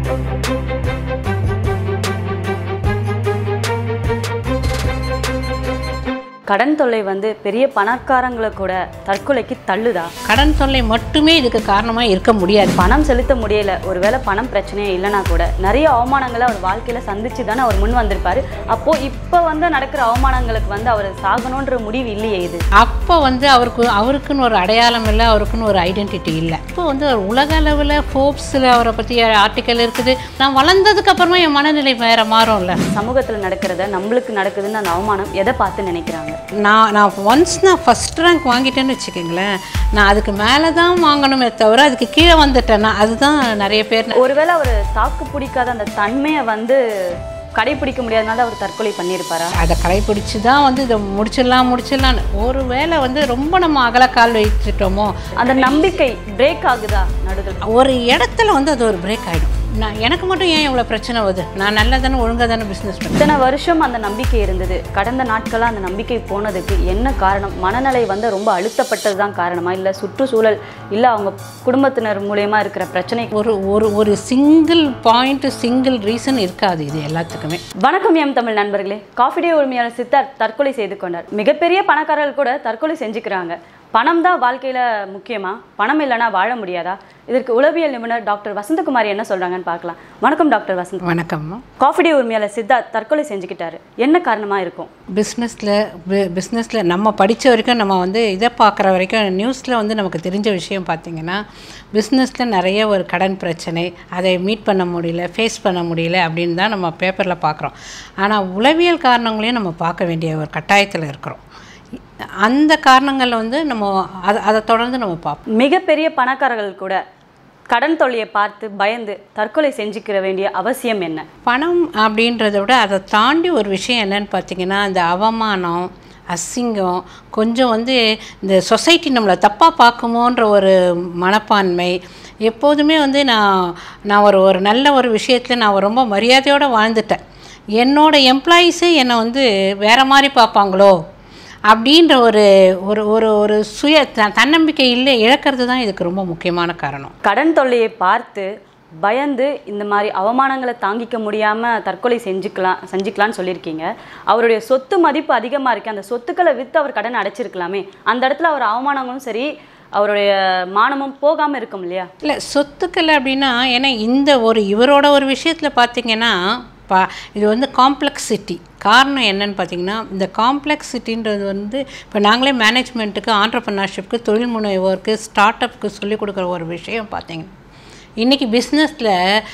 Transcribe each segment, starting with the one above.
கடன் தொல்லை வந்து பெரிய பணக்காரங்களை கூட தற்கொலைக்கு தள்ளுதா கடன் தொல்லை மட்டுமே இதுக்கு காரணமாக இருக்க முடியாது பணம் செலுத்த முடியல ஒருவேளை பணம் பிரச்சனையே இல்லைனா கூட நிறைய அவமானங்களை அவர் வாழ்க்கையில சந்திச்சு தானே அவர் முன் வந்திருப்பாரு அப்போ இப்போ வந்து நடக்கிற அவமானங்களுக்கு வந்து அவர் சாகணுன்ற முடிவு இல்லையே இது அப்போ வந்து அவருக்கு அவருக்குன்னு ஒரு அடையாளம் இல்லை அவருக்குன்னு ஒரு ஐடென்டிட்டி இல்லை இப்போ வந்து ஒரு உலக அளவில் ஃபோர்ப்ஸில் அவரை பற்றி ஆர்டிக்கல் இருக்குது நான் வளர்ந்ததுக்கு அப்புறமா என் மனநிலை வேற மாறும்ல சமூகத்துல நடக்கிறத நம்மளுக்கு நடக்குதுன்னு அந்த அவமானம் எதை பார்த்து நினைக்கிறாங்க நான் நான் ஒன்ஸ் நான் ஃபஸ்ட் ரேங்க் வாங்கிட்டேன்னு வச்சுக்கோங்களேன் நான் அதுக்கு மேலே தான் வாங்கணுமே தவிர அதுக்கு கீழே வந்துட்டேன்னா அதுதான் நிறைய பேர் ஒருவேளை அவர் தாக்கு பிடிக்காத அந்த தன்மையை வந்து கடைபிடிக்க முடியாதனால அவர் தற்கொலை பண்ணியிருப்பாரா அதை கடைப்பிடிச்சு தான் வந்து இதை முடிச்சிடலாம் முடிச்சிடலாம் ஒரு வேளை வந்து ரொம்ப நம்ம அகலக்கால் வைத்துட்டோமோ அந்த நம்பிக்கை பிரேக் ஆகுதா நடுவில் ஒரு இடத்துல வந்து அது ஒரு பிரேக் ஆகிடும் நான் எனக்கு மட்டும் ஏன் இவ்வளோ பிரச்சனை வருது நான் நல்லா தானே ஒழுங்காக தானே பிஸ்னஸ் பண்ணேன் இத்தனை வருஷம் அந்த நம்பிக்கை இருந்தது கடந்த நாட்களாக அந்த நம்பிக்கை போனதுக்கு என்ன காரணம் மனநிலை வந்து ரொம்ப அழுத்தப்பட்டது தான் காரணமா இல்லை சுற்றுச்சூழல் இல்லை அவங்க குடும்பத்தினர் மூலயமா இருக்கிற பிரச்சனை ஒரு ஒரு ஒரு சிங்கிள் பாயிண்ட் சிங்கிள் ரீசன் இருக்காது இது எல்லாத்துக்குமே வணக்கம் எம் தமிழ் நண்பர்களே காஃபி டே உரிமையாளர் சித்தார்த் தற்கொலை செய்து கொண்டார் மிகப்பெரிய பணக்காரர்கள் கூட தற்கொலை செஞ்சுக்கிறாங்க பணம் தான் வாழ்க்கையில முக்கியமா பணம் இல்லைன்னா வாழ முடியாதா இதற்கு உளவியல் நிபுணர் டாக்டர் வசந்தகுமாரி என்ன சொல்றாங்கன்னு பார்க்கலாம் வணக்கம் டாக்டர் வசந்த் வணக்கம்மா காஃபி டே உரிமையாளர் சித்தார்த் தற்கொலை செஞ்சுக்கிட்டாரு என்ன காரணமா இருக்கும் பிஸ்னஸில் பிஸ்னஸில் நம்ம படித்த வரைக்கும் நம்ம வந்து இதை பார்க்குற வரைக்கும் நியூஸில் வந்து நமக்கு தெரிஞ்ச விஷயம் பார்த்திங்கன்னா பிஸ்னஸில் நிறைய ஒரு கடன் பிரச்சனை அதை மீட் பண்ண முடியல ஃபேஸ் பண்ண முடியல அப்படின்னு தான் நம்ம பேப்பரில் பார்க்குறோம் ஆனால் உளவியல் காரணங்களையும் நம்ம பார்க்க வேண்டிய ஒரு கட்டாயத்தில் இருக்கிறோம் அந்த காரணங்கள் வந்து நம்ம அதை அதை தொடர்ந்து நம்ம பார்ப்போம் மிகப்பெரிய பணக்காரர்கள் கூட கடன் தொல்லையை பார்த்து பயந்து தற்கொலை செஞ்சுக்கிற வேண்டிய அவசியம் என்ன பணம் அப்படின்றத விட அதை தாண்டி ஒரு விஷயம் என்னன்னு பார்த்தீங்கன்னா இந்த அவமானம் அசிங்கம் கொஞ்சம் வந்து இந்த சொசைட்டி நம்மளை தப்பாக பார்க்குமோன்ற ஒரு மனப்பான்மை எப்போதுமே வந்து நான் நான் ஒரு ஒரு நல்ல ஒரு விஷயத்தில் நான் ரொம்ப மரியாதையோடு வாழ்ந்துட்டேன் என்னோட எம்ப்ளாயீஸே என்னை வந்து வேறு மாதிரி பார்ப்பாங்களோ அப்படின்ற ஒரு ஒரு ஒரு ஒரு சுய த தன்னம்பிக்கை இல்லை இழக்கிறது தான் இதுக்கு ரொம்ப முக்கியமான காரணம் கடன் தொல்லையை பார்த்து பயந்து இந்த மாதிரி அவமானங்களை தாங்கிக்க முடியாம தற்கொலை செஞ்சுக்கலாம் செஞ்சுக்கலாம்னு சொல்லியிருக்கீங்க அவருடைய சொத்து மதிப்பு அதிகமா இருக்கு அந்த சொத்துக்களை வித்து அவர் கடன் அடைச்சிருக்கலாமே அந்த இடத்துல அவர் அவமானங்களும் சரி அவருடைய மானமும் போகாம இருக்கும் இல்லையா இல்லை சொத்துக்கள் அப்படின்னா ஏன்னா இந்த ஒரு இவரோட ஒரு விஷயத்தில் பார்த்தீங்கன்னா பா இது வந்து காம்ப்ளெக்சிட்டி காரணம் என்னன்னு பார்த்தீங்கன்னா இந்த காம்ப்ளெக்சிட்டின்றது வந்து இப்போ நாங்களே மேனேஜ்மெண்ட்டுக்கு ஆண்டர்பனர்ஷிப்க்கு தொழில் முனைவோருக்கு ஸ்டார்ட் அப்க்கு சொல்லிக் கொடுக்குற ஒரு விஷயம் பார்த்தீங்கன்னா இன்றைக்கி பிஸ்னஸில்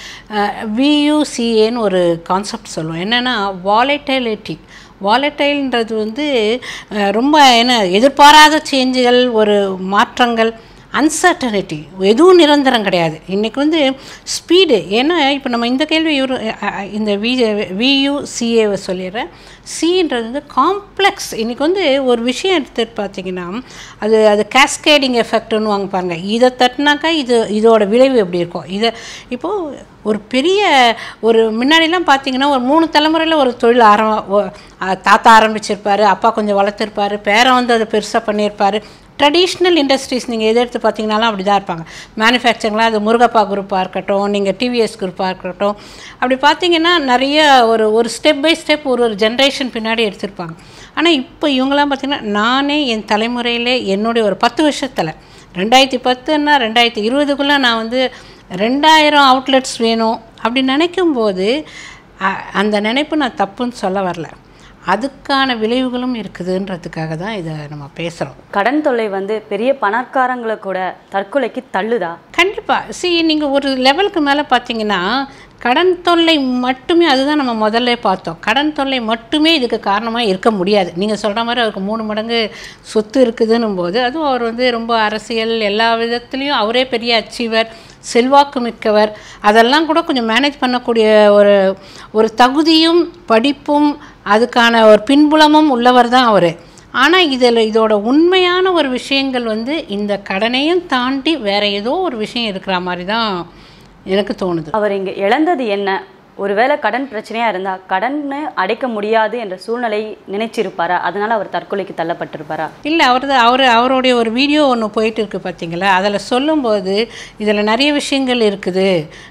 வியூசிஏன்னு ஒரு கான்செப்ட் சொல்லுவோம் என்னென்னா வாலட்டிலிட்டி வாலட்டைல்ன்றது வந்து அஹ், ரொம்ப என்ன எதிர்பாராத சேஞ்சுகள் ஒரு மாற்றங்கள் அன்சர்டனிட்டி எதுவும் நிரந்தரம் கிடையாது இன்றைக்கி வந்து ஸ்பீடு ஏன்னா இப்போ நம்ம இந்த கேள்வி இவரு அஹ், அஹ், இந்த வி வியூசிஏவை சொல்லிடுறேன் சின்றது வந்து காம்ப்ளெக்ஸ் இன்றைக்கி வந்து ஒரு விஷயம் எடுத்துட்டு பார்த்தீங்கன்னா அது அது கேஸ்கேடிங் எஃபெக்ட்னு வாங்க பாருங்கள் இதை தட்டினாக்கா இது இதோட விளைவு எப்படி இருக்கும் இதை இப்போது ஒரு பெரிய ஒரு முன்னாடிலாம் பார்த்தீங்கன்னா ஒரு மூணு தலைமுறையில் ஒரு தொழில் ஆரம்ப ஒ- அஹ் தாத்தா ஆரம்பிச்சிருப்பாரு அப்பா கொஞ்சம் வளர்த்துருப்பாரு பேரன் வந்து அதை பெருசாக பண்ணியிருப்பாரு ட்ரெடிஷ்னல் இண்டஸ்ட்ரீஸ் நீங்கள் எது எடுத்து பார்த்தீங்கனாலும் அப்படி தான் இருப்பாங்க மேனுஃபேக்சரிங்லாம் அது முருகப்பா குரூப்பாக இருக்கட்டும் நீங்கள் டிவிஎஸ் குரூப்பாக இருக்கட்டும் அப்படி பார்த்தீங்கன்னா நிறைய ஒரு ஒரு ஸ்டெப் பை ஸ்டெப் ஒரு ஒரு ஜென்ரேஷன் பின்னாடி எடுத்திருப்பாங்க ஆனால் இப்போ இவங்கெல்லாம் பார்த்தீங்கன்னா நானே என் தலைமுறையிலே என்னுடைய ஒரு பத்து வருஷத்தில் ரெண்டாயிரத்தி பத்துன்னா ரெண்டாயிரத்தி இருபதுக்குள்ளே நான் வந்து ரெண்டாயிரம் அவுட்லெட்ஸ் வேணும் அப்படி நினைக்கும்போது அ- அந்த நினைப்பு நான் தப்புன்னு சொல்ல வரல அதுக்கான விளைவுகளும் இருக்குதுன்றதுக்காக தான் இதை நம்ம பேசுகிறோம் கடன் தொல்லை வந்து பெரிய பணக்காரங்களை கூட தற்கொலைக்கு தள்ளுதா கண்டிப்பாக see நீங்கள் ஒரு லெவலுக்கு மேலே பார்த்தீங்கன்னா கடன் தொல்லை மட்டுமே அதுதான் நம்ம முதல்ல பார்த்தோம் கடன் தொல்லை மட்டுமே இதுக்கு காரணமாக இருக்க முடியாது நீங்கள் சொல்கிற மாதிரி அவருக்கு மூணு மடங்கு சொத்து இருக்குதுன்னும் போது அதுவும் அவர் வந்து ரொம்ப அரசியல் எல்லா விதத்துலேயும் அவரே பெரிய அச்சீவர் செல்வாக்கு மிக்கவர் அதெல்லாம் கூட கொஞ்சம் மேனேஜ் பண்ணக்கூடிய ஒரு ஒரு தகுதியும் படிப்பும் அதுக்கான ஒரு பின்புலமும் உள்ளவர் தான் அவர் ஆனால் இதில் இதோட உண்மையான ஒரு விஷயங்கள் வந்து இந்த கடனையும் தாண்டி வேற ஏதோ ஒரு விஷயம் இருக்கிற மாதிரி தான் எனக்கு தோணுது அவர் இங்க இழந்தது என்ன ஒருவேளை கடன் பிரச்சனையா இருந்தா கடன் அடைக்க முடியாது என்ற சூழ்நிலை நினைச்சிருப்பாரா அதனால அவர் தற்கொலைக்கு தள்ளப்பட்டிருப்பாரா இல்லை அவரது அவர் அவருடைய ஒரு வீடியோ ஒன்று போயிட்டு இருக்கு பார்த்தீங்களா அதில் சொல்லும்போது இதில் நிறைய விஷயங்கள் இருக்குது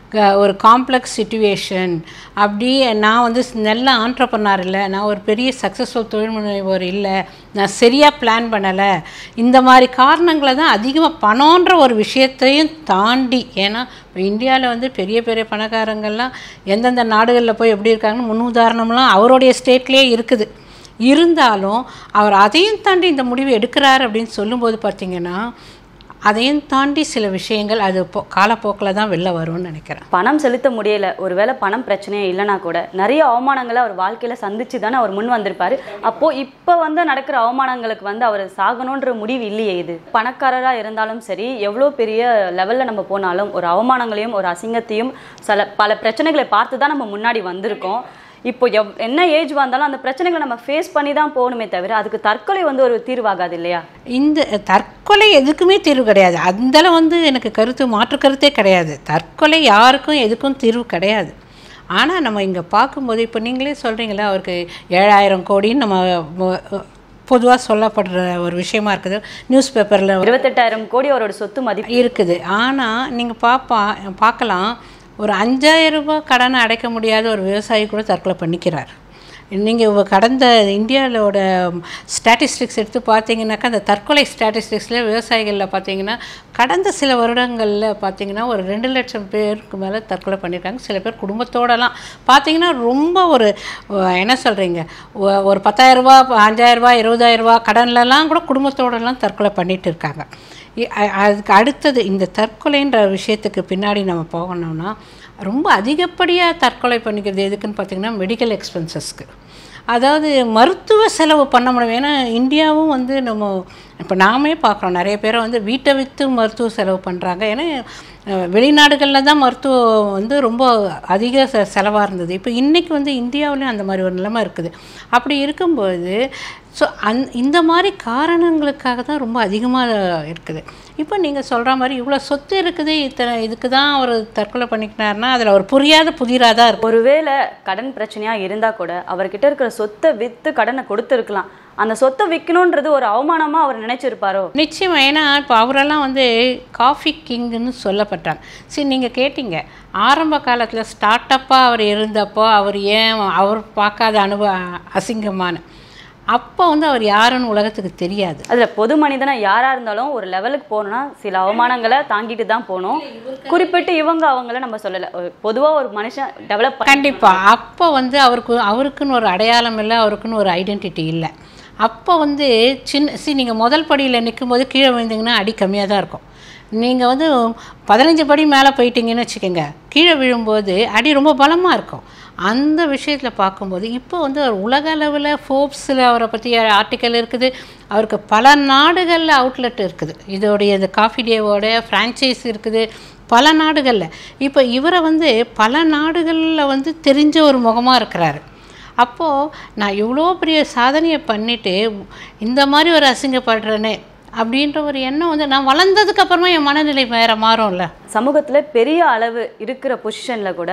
க- ஒரு காம்ப்ளெக்ஸ் சுச்சுவேஷன் அப்படி நான் வந்து ஸ்- நல்ல ஆண்டர்பனர் இல்லை நான் ஒரு பெரிய சக்ஸஸ்ஃபுல் தொழில் முனைவோர் இல்லை நான் சரியாக பிளான் பண்ணலை இந்த மாதிரி காரணங்களை தான் அதிகமாக பணன்ற ஒரு விஷயத்தையும் தாண்டி ஏன்னா இப்போ இந்தியாவில் வந்து பெரிய பெரிய பணக்காரங்கள்லாம் எந்தெந்த நாடுகளில் போய் எப்படி இருக்காங்கன்னு முன் உதாரணம்லாம் அவருடைய ஸ்டேட்லேயே இருக்குது இருந்தாலும் அவர் அதையும் தாண்டி இந்த முடிவு எடுக்கிறார் அப்படின்னு சொல்லும்போது பார்த்தீங்கன்னா அதையும் தாண்டி சில விஷயங்கள் அது போ காலப்போக்கில் தான் வெளில வரும்னு நினைக்கிறேன் பணம் செலுத்த முடியல ஒருவேளை பணம் பிரச்சனையே இல்லைனா கூட நிறைய அவமானங்களை அவர் வாழ்க்கையில சந்திச்சு தானே அவர் முன் வந்திருப்பாரு அப்போ இப்போ வந்து நடக்கிற அவமானங்களுக்கு வந்து அவர் சாகணுன்ற முடிவு இல்லையே இது பணக்காரரா இருந்தாலும் சரி எவ்வளோ பெரிய லெவல்ல நம்ம போனாலும் ஒரு அவமானங்களையும் ஒரு அசிங்கத்தையும் சில பல பிரச்சனைகளை பார்த்து தான் நம்ம முன்னாடி வந்திருக்கோம் இப்போ எவ் என்ன ஏஜ் வந்தாலும் அந்த பிரச்சனைகளை நம்ம ஃபேஸ் பண்ணி தான் போகணுமே தவிர அதுக்கு தற்கொலை வந்து ஒரு தீர்வாகாது இல்லையா இந்த தற்கொலை எதுக்குமே தீர்வு கிடையாது அந்தளவு வந்து எனக்கு கருத்து மாற்று கருத்தே கிடையாது தற்கொலை யாருக்கும் எதுக்கும் தீர்வு கிடையாது ஆனால் நம்ம இங்கே பார்க்கும்போது இப்போ நீங்களே சொல்கிறீங்களே அவருக்கு ஏழாயிரம் கோடின்னு நம்ம பொதுவாக சொல்லப்படுற ஒரு விஷயமா இருக்குது நியூஸ் பேப்பரில் இருபத்தெட்டாயிரம் கோடி அவரோட சொத்து மதிப்பு இருக்குது ஆனால் நீங்கள் பாப்பா பார்க்கலாம் ஒரு அஞ்சாயிரம் ரூபாய் கடனை அடைக்க முடியாத ஒரு விவசாயி கூட தற்கொலை பண்ணிக்கிறார் நீங்கள் கடந்த இந்தியாவோட ஸ்டாட்டிஸ்டிக்ஸ் எடுத்து பார்த்தீங்கன்னாக்கா அந்த தற்கொலை ஸ்டாட்டிஸ்டிக்ஸில் விவசாயிகளில் பார்த்தீங்கன்னா கடந்த சில வருடங்களில் பார்த்தீங்கன்னா ஒரு ரெண்டு லட்சம் பேருக்கு மேலே தற்கொலை பண்ணியிருக்காங்க சில பேர் குடும்பத்தோடலாம் பார்த்தீங்கன்னா ரொம்ப ஒரு அஹ், என்ன சொல்கிறீங்க ஒரு பத்தாயிரரூபா அஞ்சாயிரரூபா இருபதாயிரரூபா கடன்லலாம் கூட குடும்பத்தோடலாம் தற்கொலை பண்ணிட்டு இருக்காங்க இ- அ- அதுக்கு அடுத்தது இந்த தற்கொலைன்ற விஷயத்துக்கு பின்னாடி நம்ம போகணும்னா ரொம்ப அதிகப்படியாக தற்கொலை பண்ணிக்கிறது எதுக்குன்னு பார்த்தீங்கன்னா மெடிக்கல் எக்ஸ்பென்சஸ்க்கு அதாவது மருத்துவ செலவு பண்ண முடியும் ஏன்னா இந்தியாவும் வந்து நம்ம இப்போ நாமே பார்க்குறோம் நிறைய பேரை வந்து வீட்டை விற்று மருத்துவ செலவு பண்ணுறாங்க ஏன்னா அஹ், வெளிநாடுகளில் தான் மருத்துவம் வந்து ரொம்ப அதிக செ செலவாக இருந்தது இப்போ இன்றைக்கி வந்து இந்தியாவிலையும் அந்த மாதிரி ஒரு நிலைமை இருக்குது அப்படி இருக்கும்போது ஸோ அந் இந்த மாதிரி காரணங்களுக்காக தான் ரொம்ப அதிகமாக இருக்குது இப்போ நீங்கள் சொல்கிற மாதிரி இவ்வளோ சொத்து இருக்குது இத்தனை இதுக்கு தான் அவர் தற்கொலை பண்ணிக்கினாருன்னா அதில் ஒரு புரியாத புதிராக தான் இருக்கும் ஒருவேளை கடன் பிரச்சனையா இருந்தா கூட அவர்கிட்ட இருக்கிற சொத்தை வித்து கடனை கொடுத்துருக்கலாம் அந்த சொத்தை விற்கணுன்றது ஒரு அவமானமா அவர் நினைச்சிருப்பாரோ நிச்சயம் ஏன்னா இப்போ அவரெல்லாம் வந்து காஃபி கிங்குன்னு சொல்லப்பட்டாங்க சரி நீங்கள் கேட்டீங்க ஆரம்ப காலத்தில் ஸ்டார்ட் அப்பாக அவர் இருந்தப்போ அவர் ஏன் அவர் பார்க்காத அனுபவ அசிங்கமான அப்போ வந்து அவர் யாருன்னு உலகத்துக்கு தெரியாது அதுல பொது மனிதனா யாரா இருந்தாலும் ஒரு லெவலுக்கு போகணும்னா சில அவமானங்களை தாங்கிட்டு தான் போகணும் குறிப்பிட்டு இவங்க அவங்கள நம்ம சொல்லல ஒரு பொதுவா ஒரு மனுஷன் டெவலப் கண்டிப்பாக அப்போ வந்து அவருக்கு அவருக்குன்னு ஒரு அடையாளம் இல்லை அவருக்குன்னு ஒரு ஐடென்டிட்டி இல்லை அப்போ வந்து சின்ன சி நீங்கள் முதல் படியில் நிற்கும்போது கீழே விழுந்தீங்கன்னா அடி கம்மியாக தான் இருக்கும் நீங்கள் வந்து பதினஞ்சு படி மேலே போயிட்டீங்கன்னு வச்சுக்கோங்க கீழே விழும்போது அடி ரொம்ப பலமாக இருக்கும் அந்த விஷயத்தில் பார்க்கும்போது இப்போ வந்து அவர் உலக அளவில் ஃபோர்ப்ஸில் அவரை பற்றி ஆர்டிக்கல் இருக்குது அவருக்கு பல நாடுகளில் அவுட்லெட் இருக்குது இதோடைய இந்த காஃபி டேவோட ஃப்ரான்ச்சைஸ் இருக்குது பல நாடுகளில் இப்போ இவரை வந்து பல நாடுகளில் வந்து தெரிஞ்ச ஒரு முகமாக இருக்கிறாரு அப்போது நான் இவ்வளோ பெரிய சாதனையை பண்ணிவிட்டு இந்த மாதிரி ஒரு அசிங்கப்படுறேனே அப்படின்ற ஒரு எண்ணம் வந்து நான் வளர்ந்ததுக்கு அப்புறமா என் மனநிலை வேறு மாறும்ல சமூகத்துல பெரிய அளவு இருக்கிற பொசிஷன்ல கூட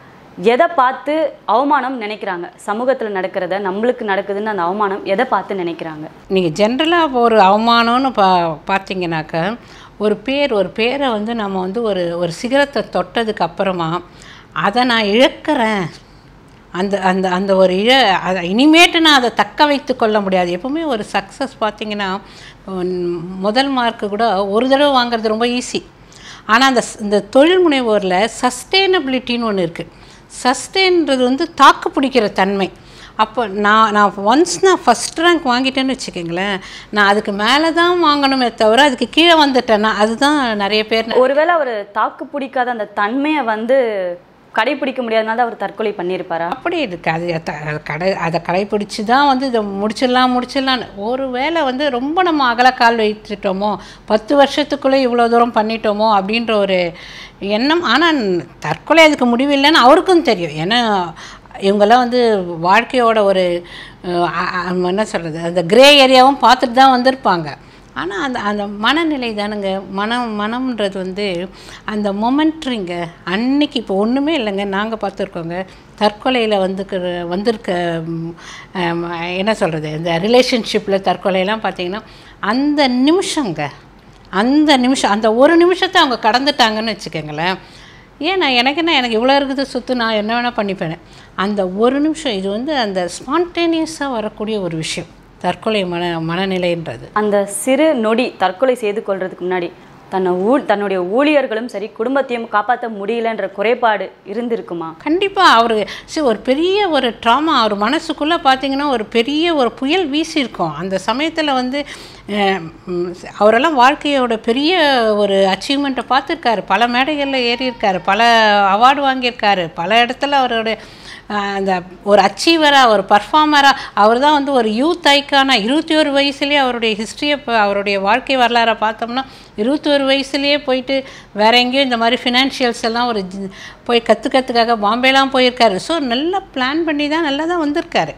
எதை பார்த்து அவமானம் நினைக்கிறாங்க சமூகத்துல நடக்கிறத நம்மளுக்கு நடக்குதுன்னு அந்த அவமானம் எதை பார்த்து நினைக்கிறாங்க நீங்கள் ஜென்ரலாக ஒரு அவமானம்னு பா பார்த்தீங்கன்னாக்க ஒரு பேர் ஒரு பேரை வந்து நம்ம வந்து ஒரு ஒரு சிகரத்தை தொட்டதுக்கு அப்புறமா அதை நான் இழக்கிறேன் அந்த அந்த அந்த ஒரு இழ அதை இனிமேட்டு நான் அதை தக்க வைத்து கொள்ள முடியாது எப்பவுமே ஒரு சக்ஸஸ் பார்த்தீங்கன்னா உம், முதல் மார்க்கு கூட ஒரு தடவை வாங்குறது ரொம்ப ஈஸி ஆனால் அந்த ஸ்- இந்த தொழில் முனைவோரில் சஸ்டெயினபிலிட்டின்னு ஒன்று இருக்குது சஸ்டெயின்றது வந்து தாக்கு பிடிக்கிற தன்மை அப்போ நான் நான் ஒன்ஸ் நான் ஃபஸ்ட் ரேங்க் வாங்கிட்டேன்னு வச்சுக்கோங்களேன் நான் அதுக்கு மேலே தான் வாங்கணுமே தவிர அதுக்கு கீழே வந்துட்டேன்னா அதுதான் நிறைய பேர் ஒருவேளை அவர் தாக்கு பிடிக்காத அந்த தன்மையை வந்து கடைபிடிக்க முடியாதனால தான் அவர் தற்கொலை பண்ணியிருப்பாரா அப்படி இருக்கு அது த- அது கடை அதை கடைப்பிடிச்சு தான் வந்து இதை முடிச்சிடலாம் முடிச்சிடலான்னு ஒரு வேளை வந்து ரொம்ப நம்ம அகலக்கால் வைத்துட்டோமோ பத்து வருஷத்துக்குள்ளே இவ்வளோ தூரம் பண்ணிட்டோமோ அப்படின்ற ஒரு எண்ணம் ஆனால் தற்கொலை அதுக்கு முடிவில்லைன்னு அவருக்கும் தெரியும் ஏன்னா இவங்கெல்லாம் வந்து வாழ்க்கையோட ஒரு அஹ், அ- அ- என்ன சொல்கிறது அந்த கிரே ஏரியாவும் பார்த்துட்டு தான் வந்திருப்பாங்க ஆனால் அந்த அந்த மனநிலை தானுங்க மனம் மனம்ன்றது வந்து அந்த மொமெண்ட்ரிங்க அன்னைக்கு இப்போ ஒன்றுமே இல்லைங்க நாங்கள் பார்த்துருக்கோங்க தற்கொலையில் வந்துக்கிற வந்திருக்க ம், ஆம், என்ன சொல்கிறது இந்த ரிலேஷன்ஷிப்பில் தற்கொலையெல்லாம் பார்த்தீங்கன்னா அந்த நிமிஷங்க அந்த நிமிஷம் அந்த ஒரு நிமிஷத்தை அவங்க கடந்துட்டாங்கன்னு வச்சுக்கோங்களேன் ஏன் நான் எனக்கு என்ன எனக்கு இவ்வளோ இருக்குது சொத்து நான் என்ன வேணால் பண்ணிப்பேன் அந்த ஒரு நிமிஷம் இது வந்து அந்த ஸ்பான்டேனியஸாக வரக்கூடிய ஒரு விஷயம் தற்கொலை மன மனநிலைன்றது அந்த சிறு நொடி தற்கொலை செய்து கொள்றதுக்கு முன்னாடி தன்னை ஊ தன்னுடைய ஊழியர்களும் சரி குடும்பத்தையும் காப்பாற்ற முடியலன்ற குறைபாடு இருந்திருக்குமா கண்டிப்பாக அவர் சரி ஒரு பெரிய ஒரு ட்ராமா அவர் மனசுக்குள்ளே பார்த்தீங்கன்னா ஒரு பெரிய ஒரு புயல் வீசியிருக்கும் அந்த சமயத்தில் வந்து அஹ், ம், அவரெல்லாம் வாழ்க்கையோட பெரிய ஒரு அச்சீவ்மெண்ட்டை பார்த்துருக்காரு பல மேடைகளில் ஏறியிருக்காரு பல அவார்டு வாங்கியிருக்காரு பல இடத்துல அவருடைய அஹ், அந்த ஒரு அச்சீவராக ஒரு பர்ஃபார்மராக அவர் தான் வந்து ஒரு யூத் ஐக்கானா இருபத்தி ஒரு வயசுலேயே அவருடைய ஹிஸ்ட்ரியை இப்போ அவருடைய வாழ்க்கை வரலாறை பார்த்தோம்னா இருபத்தி ஒரு வயசுலேயே போயிட்டு வேற எங்கேயும் இந்த மாதிரி ஃபினான்ஷியல்ஸ் எல்லாம் ஒரு ஜி- போய் கற்றுக்கிறதுக்காக பாம்பேலாம் போயிருக்காரு ஸோ நல்லா பிளான் பண்ணி தான் நல்லா தான் வந்திருக்காரு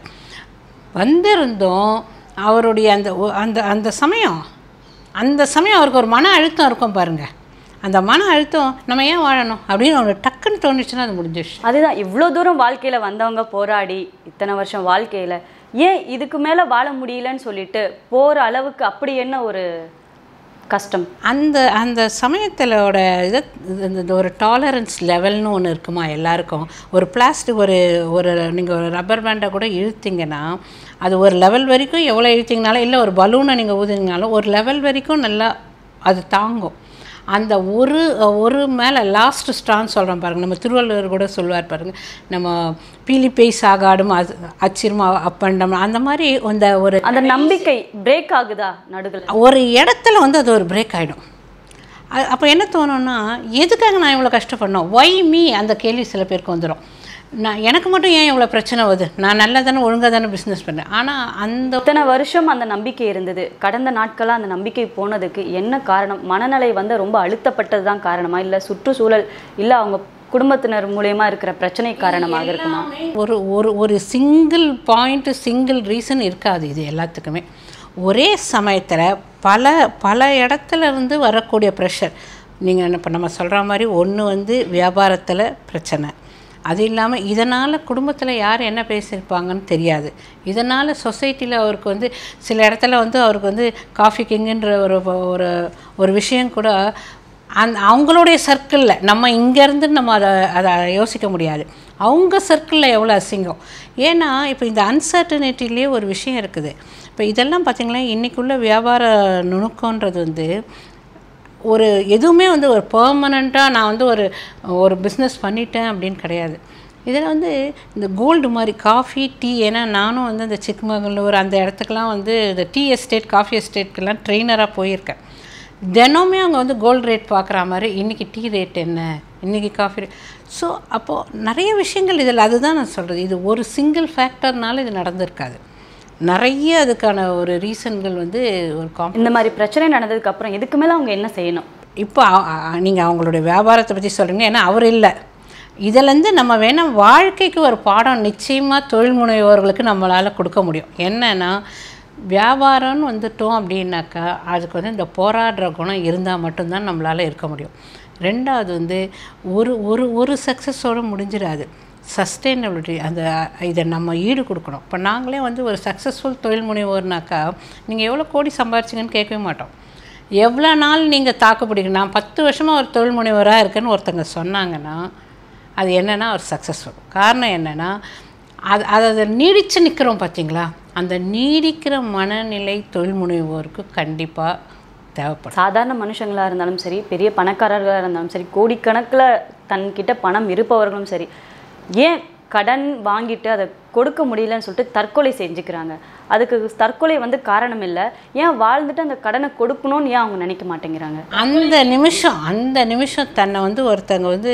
வந்திருந்தோம் அவருடைய அந்த ஒ- அந்த அந்த சமயம் அந்த சமயம் அவருக்கு ஒரு மன அழுத்தம் இருக்கும் பாருங்க அந்த மன அழுத்தம் நம்ம ஏன் வாழணும் அப்படின்னு ஒரு டக்குன்னு தோணுச்சுன்னா அது முடிஞ்சிடுச்சு அதுதான் இவ்வளோ தூரம் வாழ்க்கையில வந்தவங்க போராடி இத்தனை வருஷம் வாழ்க்கையில ஏன் இதுக்கு மேல வாழ முடியலன்னு சொல்லிட்டு போற அளவுக்கு அப்படி என்ன ஒரு கஷ்டம் அந்த அந்த சமயத்திலோட இதை இந்த- இந்த ஒரு டாலரன்ஸ் லெவல்னு ஒன்று இருக்குமா எல்லாருக்கும் ஒரு பிளாஸ்டிக் ஒரு ஒரு நீங்கள் ஒரு ரப்பர் பேண்டை கூட இழுத்தீங்கன்னா அது ஒரு லெவல் வரைக்கும் எவ்வளோ இழுத்தீங்கனாலும் இல்லை ஒரு பலூனை நீங்கள் ஊதுனீங்கனாலும் ஒரு லெவல் வரைக்கும் நல்லா அது தாங்கும் அந்த ஒரு ஒரு மேலே லாஸ்ட் ஸ்ட்ரான்னு சொல்கிறோம் பாருங்க நம்ம திருவள்ளுவர் கூட சொல்லுவார் பாருங்க நம்ம பீலிப்பேய் சாகாடும் அது அச்சிருமா அப்பண்டம் அந்த மாதிரி அந்த ஒரு அந்த நம்பிக்கை பிரேக் ஆகுதா நடுவில் ஒரு இடத்துல வந்து அது ஒரு பிரேக் ஆகிடும் அப்போ என்ன தோணும்னா எதுக்காக நான் இவ்வளோ கஷ்டப்படணும் ஒய் மீ அந்த கேள்வி சில பேருக்கு வந்துடும் நான் எனக்கு மட்டும் ஏன் இவ்வளோ பிரச்சனை வருது நான் நல்லா தானே ஒழுங்காக தானே பிஸ்னஸ் பண்ணேன் ஆனால் அந்த இத்தனை வருஷம் அந்த நம்பிக்கை இருந்தது கடந்த நாட்களா அந்த நம்பிக்கை போனதுக்கு என்ன காரணம் மனநிலை வந்து ரொம்ப அழுத்தப்பட்டது தான் காரணமா இல்ல சுற்றுச்சூழல் இல்ல அவங்க குடும்பத்தினர் மூலியமா இருக்கிற பிரச்சனை காரணமாக இருக்குமா ஒரு ஒரு ஒரு சிங்கிள் பாயிண்ட்டு சிங்கிள் ரீசன் இருக்காது இது எல்லாத்துக்குமே ஒரே சமயத்தில் பல பல இடத்துல இருந்து வரக்கூடிய ப்ரெஷர் நீங்கள் இப்போ நம்ம சொல்கிற மாதிரி ஒன்று வந்து வியாபாரத்தில் பிரச்சனை அது இல்லாமல் இதனால் குடும்பத்தில் யார் என்ன பேசியிருப்பாங்கன்னு தெரியாது இதனால் சொசைட்டியில் அவருக்கு வந்து சில இடத்துல வந்து அவருக்கு வந்து காஃபி கிங்குன்ற ஒரு ஒரு ஒரு விஷயம் கூட அந் அவங்களுடைய சர்க்கிளில் நம்ம இங்கேருந்து நம்ம அதை அதை யோசிக்க முடியாது அவங்க சர்க்கிளில் எவ்வளோ அசிங்கம் ஏன்னா இப்போ இந்த அன்சர்டனிட்டிலேயே ஒரு விஷயம் இருக்குது இப்போ இதெல்லாம் பார்த்திங்களா இன்றைக்குள்ள வியாபார நுணுக்கன்றது வந்து ஒரு எதுவுமே வந்து ஒரு பெர்மனண்ட்டாக நான் வந்து ஒரு ஒரு பிஸ்னஸ் பண்ணிட்டேன் அப்படின்னு கிடையாது இதில் வந்து இந்த கோல்டு மாதிரி காஃபி டீ ஏன்னா நானும் வந்து இந்த சிக்மங்களூர் அந்த இடத்துக்குலாம் வந்து இந்த டீ எஸ்டேட் காஃபி எஸ்டேட்க்கெல்லாம் ட்ரெயினராக போயிருக்கேன் தினமுமே அவங்க வந்து கோல்டு ரேட் பார்க்குற மாதிரி இன்றைக்கி டீ ரேட் என்ன இன்றைக்கி காஃபி ரேட் ஸோ அப்போது நிறைய விஷயங்கள் இதில் அதுதான் நான் சொல்கிறது இது ஒரு சிங்கிள் ஃபேக்டர்னால இது நடந்திருக்காது நிறைய அதுக்கான ஒரு ரீசன்கள் வந்து ஒரு காம் இந்த மாதிரி பிரச்சனை நடந்ததுக்கு அப்புறம் இதுக்கு மேல அவங்க என்ன செய்யணும் இப்போ நீங்கள் அவங்களுடைய வியாபாரத்தை பற்றி சொல்கிறீங்க ஏன்னா அவர் இல்லை இதிலேருந்து நம்ம வேணால் வாழ்க்கைக்கு ஒரு பாடம் நிச்சயமாக தொழில் முனைவோர்களுக்கு நம்மளால் கொடுக்க முடியும் என்னன்னா வியாபாரம்னு வந்துட்டோம் அப்படின்னாக்கா அதுக்கு வந்து இந்த போராடுற குணம் இருந்தால் மட்டும்தான் நம்மளால் இருக்க முடியும் ரெண்டாவது வந்து ஒரு ஒரு ஒரு சக்ஸஸோடு முடிஞ்சிடாது சஸ்டைனபிலிட்டி அந்த இதை நம்ம ஈடு கொடுக்கணும் இப்போ நாங்களே வந்து ஒரு சக்ஸஸ்ஃபுல் தொழில் முனைவோர்னாக்கா நீங்கள் எவ்வளோ கோடி சம்பாரிச்சிங்கன்னு கேட்கவே மாட்டோம் எவ்வளோ நாள் நீங்கள் தாக்கு பிடிக்கணும் நான் பத்து வருஷமாக ஒரு தொழில் முனைவராக இருக்கேன்னு ஒருத்தங்க சொன்னாங்கன்னா அது என்னென்னா ஒரு சக்ஸஸ்ஃபுல் காரணம் என்னென்னா அது அது அதை நீடித்து நிற்கிறோம் பார்த்தீங்களா அந்த நீடிக்கிற மனநிலை தொழில் முனைவோருக்கு கண்டிப்பாக தேவைப்படும் சாதாரண மனுஷங்களா இருந்தாலும் சரி பெரிய பணக்காரர்களா இருந்தாலும் சரி கோடிக்கணக்குல தன்கிட்ட பணம் இருப்பவர்களும் சரி ஏன் கடன் வாங்கிட்டு அதை கொடுக்க முடியலன்னு சொல்லிட்டு தற்கொலை செஞ்சுக்கிறாங்க அதுக்கு தற்கொலை வந்து காரணம் இல்லை ஏன் வாழ்ந்துட்டு அந்த கடனை கொடுக்கணும்னு ஏன் அவங்க நினைக்க மாட்டேங்கிறாங்க அந்த நிமிஷம் அந்த நிமிஷம் தன்னை வந்து ஒருத்தங்க வந்து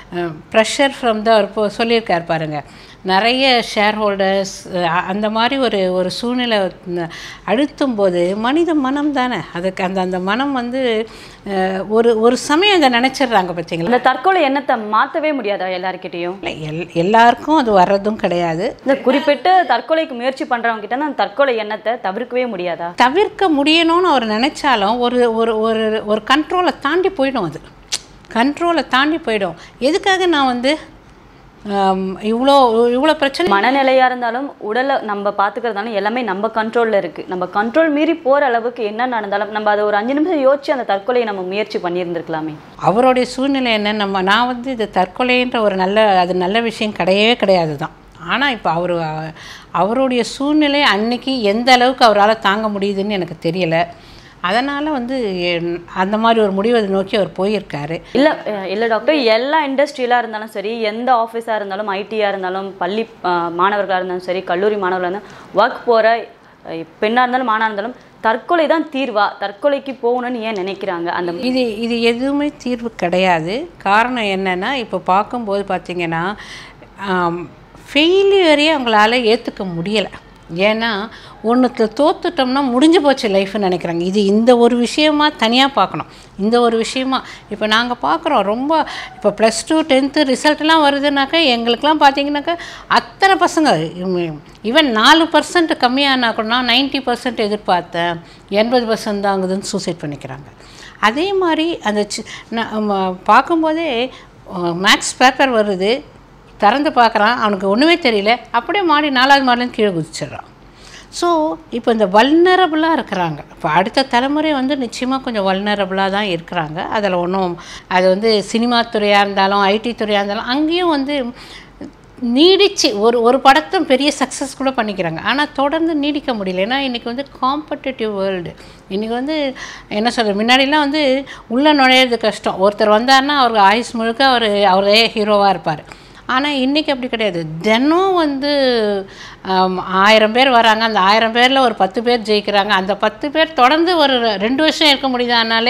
ப்ரெஷர் ஃப்ரம் த ஒரு இப்போ சொல்லியிருக்கார் பாருங்க நிறைய ஷேர் ஹோல்டர்ஸ் அந்த மாதிரி ஒரு ஒரு சூழ்நிலை ந- அழுத்தும் போது மனித மனம் தானே அதுக்கு அந்த அந்த மனம் வந்து அஹ், ஒரு ஒரு சமயம் அதை நினச்சிடுறாங்க பார்த்தீங்களா இந்த தற்கொலை எண்ணத்தை மாற்றவே முடியாதா எல்லார்கிட்டயும் இல்லை, எல் எல்லாருக்கும் அது வர்றதும் கிடையாது இந்த குறிப்பிட்டு தற்கொலைக்கு முயற்சி பண்றவங்க கிட்ட அந்த தற்கொலை எண்ணத்தை தவிர்க்கவே முடியாதா தவிர்க்க முடியணும்னு அவர் நினச்சாலும் ஒரு ஒரு ஒரு ஒரு கண்ட்ரோலை தாண்டி போயிடும் அது கண்ட்ரோலை தாண்டி போயிடும் எதுக்காக நான் வந்து ஆம், இவ்வளோ இவ்வளோ பிரச்சனை மனநிலையா இருந்தாலும் உடலை நம்ம பாத்துக்கிறதாலும் எல்லாமே நம்ம கண்ட்ரோல்ல இருக்கு நம்ம கண்ட்ரோல் மீறி போற அளவுக்கு என்ன நடந்தாலும் நம்ம அதை ஒரு அஞ்சு நிமிஷம் யோசிச்சு அந்த தற்கொலையை நம்ம முயற்சி பண்ணியிருந்திருக்கலாமே அவருடைய சூழ்நிலை என்ன நம்ம நான் வந்து இது தற்கொலைன்ற ஒரு நல்ல அது நல்ல விஷயம் கிடையவே கிடையாது தான் ஆனால் இப்போ அவர் அவருடைய சூழ்நிலை அன்னைக்கு எந்த அளவுக்கு அவரால் தாங்க முடியுதுன்னு எனக்கு தெரியலை அதனால் வந்து என்- அந்த மாதிரி ஒரு முடிவை நோக்கி அவர் போயிருக்காரு இல்ல அஹ் இல்ல டாக்டர் எல்லா இண்டஸ்ட்ரியலா இருந்தாலும் சரி எந்த ஆஃபீஸா இருந்தாலும் ஐடியா இருந்தாலும் பள்ளி அஹ், மாணவர்களா இருந்தாலும் சரி கல்லூரி மாணவர்களா இருந்தாலும் ஒர்க் போற அஹ், பெண்ணா இருந்தாலும் மாணா இருந்தாலும் தற்கொலை தான் தீர்வா தற்கொலைக்கு போகணும்னு ஏன் நினைக்கிறாங்க அந்த இது இது எதுவுமே தீர்வு கிடையாது காரணம் என்னென்னா இப்போ பார்க்கும்போது பார்த்தீங்கன்னா ஃபெயிலியரே அவங்களால ஏற்றுக்க முடியலை ஏன்னா ஒன்றுத்தில் தோத்துட்டோம்னா முடிஞ்சு போச்சு லைஃப்னு நினைக்கிறாங்க இது இந்த ஒரு விஷயமா தனியாக பார்க்கணும் இந்த ஒரு விஷயமா இப்போ நாங்கள் பார்க்குறோம் ரொம்ப இப்போ ப்ளஸ் டூ டென்த்து ரிசல்ட்லாம் வருதுனாக்கா எங்களுக்கெல்லாம் பார்த்தீங்கன்னாக்கா அத்தனை பசங்க ஈவன் நாலு பர்சன்ட் கம்மியானா கூட நான் நைன்ட்டி பர்சன்ட் எதிர்பார்த்தேன் எண்பது பர்சன்ட் தாங்குதுன்னு சூசைட் பண்ணிக்கிறாங்க அதே மாதிரி அந்த சி நம்ம பார்க்கும்போதே மேக்ஸ் பேப்பர் வருது திறந்து பார்க்குறான் அவனுக்கு ஒன்றுமே தெரியல அப்படியே மாடி நாலாவது மாடிலேருந்து கீழே குதிச்சிடுறான் ஸோ இப்போ இந்த வல்னரபுளாக இருக்கிறாங்க இப்போ அடுத்த தலைமுறை வந்து நிச்சயமாக கொஞ்சம் வல்னரபுளாக தான் இருக்கிறாங்க அதில் ஒன்றும் அது வந்து சினிமா துறையாக இருந்தாலும் ஐடி துறையாக இருந்தாலும் அங்கேயும் வந்து நீடிச்சு ஒரு ஒரு படத்தும் பெரிய சக்ஸஸ் கூட பண்ணிக்கிறாங்க ஆனால் தொடர்ந்து நீடிக்க முடியல ஏன்னா இன்றைக்கி வந்து காம்படிட்டிவ் வேர்ல்டு இன்றைக்கி வந்து என்ன சொல்கிறது முன்னாடிலாம் வந்து உள்ளே நுழையிறது கஷ்டம் ஒருத்தர் வந்தாருன்னா அவருக்கு ஆயுஸ் முழுக்க அவர் அவரே ஹீரோவாக இருப்பார் ஆனால் இன்றைக்கி அப்படி கிடையாது தினம் வந்து ஆம், ஆயிரம் பேர் வராங்க அந்த ஆயிரம் பேரில் ஒரு பத்து பேர் ஜெயிக்கிறாங்க அந்த பத்து பேர் தொடர்ந்து ஒரு ரெண்டு வருஷம் இருக்க முடியுதானாலே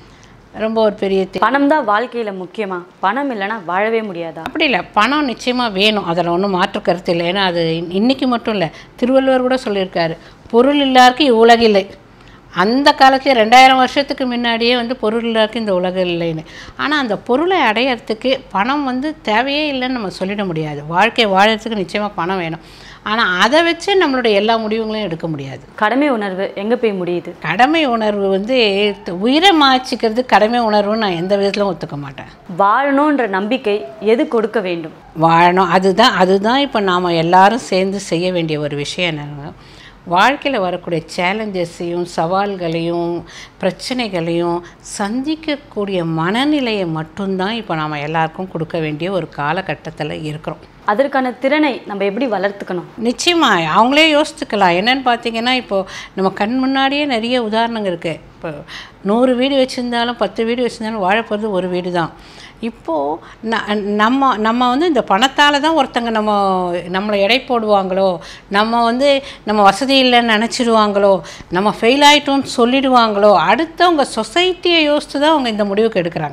ரொம்ப ஒரு பெரிய தே- பணம் தான் வாழ்க்கையில முக்கியமா பணம் இல்லைன்னா வாழவே முடியாதா அப்படி இல்லை பணம் நிச்சயமாக வேணும் அதில் ஒன்றும் மாற்று கருத்து இல்லை ஏன்னா அது இன்- இன்னைக்கு மட்டும் இல்லை திருவள்ளுவர் கூட சொல்லியிருக்காரு பொருள் இல்லாருக்கு இவ்வுலகில்லை அந்த காலத்துல ரெண்டாயிரம் வருஷத்துக்கு முன்னாடியே வந்து பொருள் இல்லாருக்கு இந்த உலகம் இல்லைன்னு ஆனால் அந்த பொருளை அடையறதுக்கு பணம் வந்து தேவையே இல்லைன்னு நம்ம சொல்லிட முடியாது வாழ்க்கை வாழறதுக்கு நிச்சயமாக பணம் வேணும் ஆனால் அதை வச்சு நம்மளுடைய எல்லா முடிவுகளையும் எடுக்க முடியாது கடமை உணர்வு எங்க போய் முடியுது கடமை உணர்வு வந்து உயிரை மாய்ச்சிக்கிறது கடமை உணர்வுன்னு நான் எந்த விதத்திலும் ஒத்துக்க மாட்டேன் வாழணுன்ற நம்பிக்கை எது கொடுக்க வேண்டும் வாழணும் அதுதான் அதுதான் இப்போ நாம் எல்லாரும் சேர்ந்து செய்ய வேண்டிய ஒரு விஷயம் என்னென்னா வாழ்க்கையில் வரக்கூடிய சேலஞ்சஸையும் சவால்களையும் பிரச்சனைகளையும் சந்திக்கக்கூடிய மனநிலையை மட்டும்தான் இப்போ நாம் எல்லாருக்கும் கொடுக்க வேண்டிய ஒரு காலகட்டத்தில் இருக்கிறோம் அதற்கான திறனை நம்ம எப்படி வளர்த்துக்கணும் நிச்சயமா அவங்களே யோசிச்சுக்கலாம் என்னன்னு பார்த்தீங்கன்னா இப்போது நம்ம கண் முன்னாடியே நிறைய உதாரணங்கள் இருக்குது இப்போ நூறு வீடு வச்சுருந்தாலும் பத்து வீடு வச்சுருந்தாலும் வாழப்போகிறது ஒரு வீடு தான் இப்போது ந நம்ம நம்ம வந்து இந்த பணத்தால் தான் ஒருத்தங்க நம்ம நம்மளை எடை போடுவாங்களோ நம்ம வந்து நம்ம வசதி இல்லைன்னு நினச்சிடுவாங்களோ நம்ம ஃபெயில் ஆயிட்டோம்னு சொல்லிடுவாங்களோ அடுத்தவங்க சொசைட்டியை யோசித்து தான் அவங்க இந்த முடிவுக்கு எடுக்கிறாங்க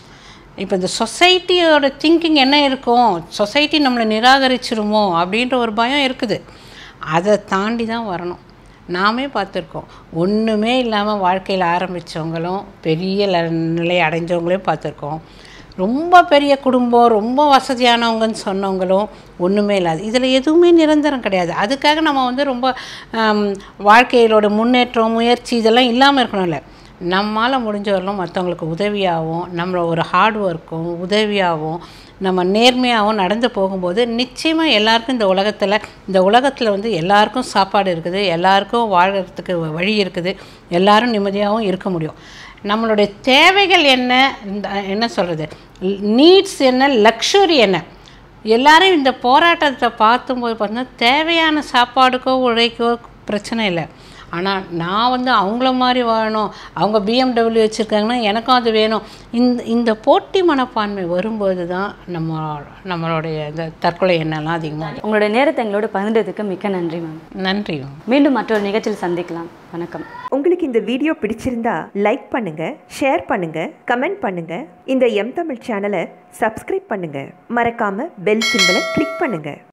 இப்போ இந்த சொசைட்டியோட திங்கிங் என்ன இருக்கும் சொசைட்டி நம்மளை நிராகரிச்சிருமோ அப்படின்ற ஒரு பயம் இருக்குது அதை தாண்டி தான் வரணும் நாமே பார்த்துருக்கோம் ஒன்றுமே இல்லாமல் வாழ்க்கையில் ஆரம்பித்தவங்களும் பெரிய ல- நிலை அடைஞ்சவங்களையும் பார்த்துருக்கோம் ரொம்ப பெரிய குடும்பம் ரொம்ப வசதியானவங்கன்னு சொன்னவங்களும் ஒன்றுமே இல்லாது இதில் எதுவுமே நிரந்தரம் கிடையாது அதுக்காக நம்ம வந்து ரொம்ப ஆம், வாழ்க்கையிலோட முன்னேற்றம் முயற்சி இதெல்லாம் இல்லாமல் இருக்கணும்ல நம்மால் முடிஞ்ச வரலும் மற்றவங்களுக்கு உதவியாகவும் நம்மள ஒரு ஹார்ட் ஒர்க்கும் உதவியாகவும் நம்ம நேர்மையாகவும் நடந்து போகும்போது நிச்சயமாக எல்லாருக்கும் இந்த உலகத்தில் இந்த உலகத்தில் வந்து எல்லாருக்கும் சாப்பாடு இருக்குது எல்லாருக்கும் வாழறதுக்கு வழி இருக்குது எல்லாரும் நிம்மதியாகவும் இருக்க முடியும் நம்மளுடைய தேவைகள் என்ன இந்த என்ன சொல்கிறது நீட்ஸ் என்ன லக்ஸுரி என்ன எல்லாரும் இந்த போராட்டத்தை பார்த்தும்போது பார்த்தீங்கன்னா தேவையான சாப்பாடுக்கோ உழைக்கோ பிரச்சனை இல்லை ஆனால் நான் வந்து அவங்கள மாதிரி வாழணும் அவங்க பிஎம்டபிள்யூ வச்சுருக்காங்கன்னா எனக்கும் அது வேணும் இந்த இந்த போட்டி மனப்பான்மை வரும்போது தான் நம்ம நம்மளுடைய இந்த தற்கொலை எண்ணெல்லாம் அதிகமாக உங்களுடைய நேரத்தை எங்களோட பகிர்ந்ததுக்கு மிக்க நன்றி மேம் நன்றி மீண்டும் மற்றொரு நிகழ்ச்சியில் சந்திக்கலாம் வணக்கம் உங்களுக்கு இந்த வீடியோ பிடிச்சிருந்தா லைக் பண்ணுங்க ஷேர் பண்ணுங்க கமெண்ட் பண்ணுங்க இந்த எம் தமிழ் சேனலை சப்ஸ்கிரைப் பண்ணுங்க மறக்காம பெல் சிம்பலை கிளிக் பண்ணுங்க